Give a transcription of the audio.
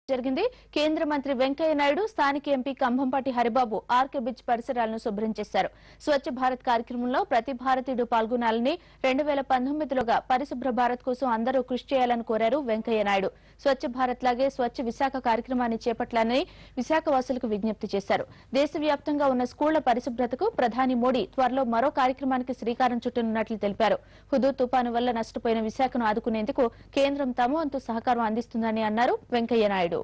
జరిగింది కేంద్ర మంత్రి వెంకయ్య నాయుడు స్థానిక MP Kambhampati Haribabu RK beach పరిసరాలను శుభ్రం చేశారు స్వచ్ఛ భారత్ కార్యక్రమంలో ప్రతి భారతీయుడు పాల్గొనాలని రెండు వేల పంతొమ్మిదిలోగా పరిశుభ్ర భారత్ కోసం అందరూ కృషి చేయాలని కోరారు వెంకయ్య నాయుడు స్వచ్ఛ భారత్ లాగే స్వచ్ఛ విశాఖ కార్యక్రమాన్ని చేపట్టాలని విశాఖ వాసులకు విజ్ఞప్తి చేశారు దేశవ్యాప్తంగా ఉన్న స్కూళ్ల పరిశుభ్రతకు ప్రధాని మోడీ త్వరలో మరో కార్యక్రమానికి శ్రీకారం చుట్టనున్నట్లు తెలిపారు హుదూ తుపాను వల్ల నష్టపోయిన విశాఖను ఆదుకునేందుకు కేంద్రం తమ వంతు సహకారం అందిస్తుందని అన్నారు వెంకయ్య నాయుడు